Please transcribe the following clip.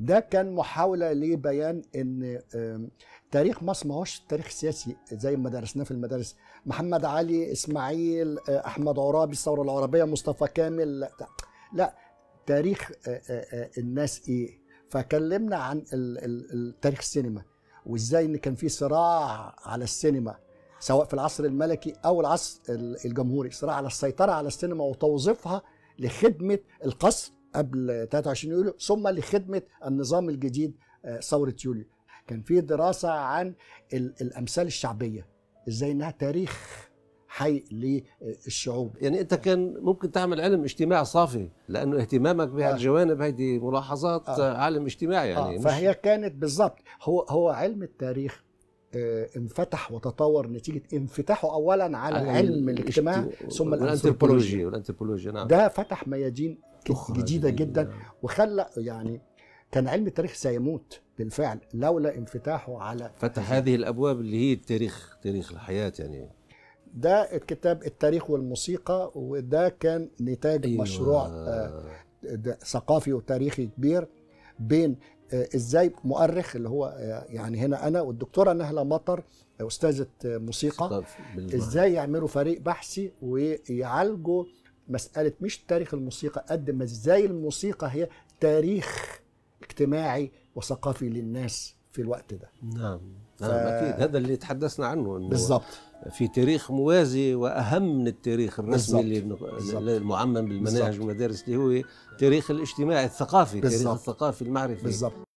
ده كان محاوله لبيان ان آم، تاريخ مصر ما هوش تاريخ سياسي زي ما درسناه في المدارس محمد علي اسماعيل آه، احمد عرابي الثوره العربيه مصطفى كامل لا, لا تاريخ آه، آه، آه، الناس ايه فكلمنا عن ال- ال- ال- تاريخ السينما وازاي ان كان في صراع على السينما سواء في العصر الملكي او العصر ال- الجمهوري صراع على السيطره على السينما وتوظيفها لخدمه القصر قبل 23 يوليو ثم لخدمه النظام الجديد آه، ثوره يوليو كان في دراسه عن ال- الامثال الشعبيه ازاي انها تاريخ حي للشعوب يعني انت كان ممكن تعمل علم اجتماع صافي لانه اهتمامك آه. بهالجوانب هيدي ملاحظات آه. عالم اجتماعي يعني آه مش- فهي كانت بالظبط هو هو علم التاريخ آه، انفتح وتطور نتيجه انفتاحه اولا على علم الاجتماع الاجت- ثم الانثروبولوجيا والانثروبولوجيا والانثروبولوجيا نعم ده فتح ميادين ك- أخرى جديده جديدة. جدا وخلى يعني كان علم التاريخ سيموت بالفعل لولا انفتاحه على فتح هذه الابواب اللي هي التاريخ تاريخ الحياه يعني ده الكتاب التاريخ والموسيقى وده كان نتاج أيوة. مشروع آه، ده ثقافي وتاريخي كبير بين آه، ازاي مؤرخ اللي هو آه، يعني هنا انا والدكتوره نهله مطر آه، استاذه آه، موسيقى ثقافي بالمعنى. ازاي يعملوا فريق بحثي ويعالجوا مساله مش تاريخ الموسيقى قد ما ازاي الموسيقى هي تاريخ اجتماعي وثقافي للناس في الوقت ده نعم ف- نعم اكيد هذا اللي تحدثنا عنه انه بالظبط في تاريخ موازي واهم من التاريخ الرسمي اللي بالظبط. المعمم بالمناهج بالظبط. والمدارس اللي هو تاريخ الاجتماعي الثقافي تاريخ بالظبط. الثقافي المعرفي بالظبط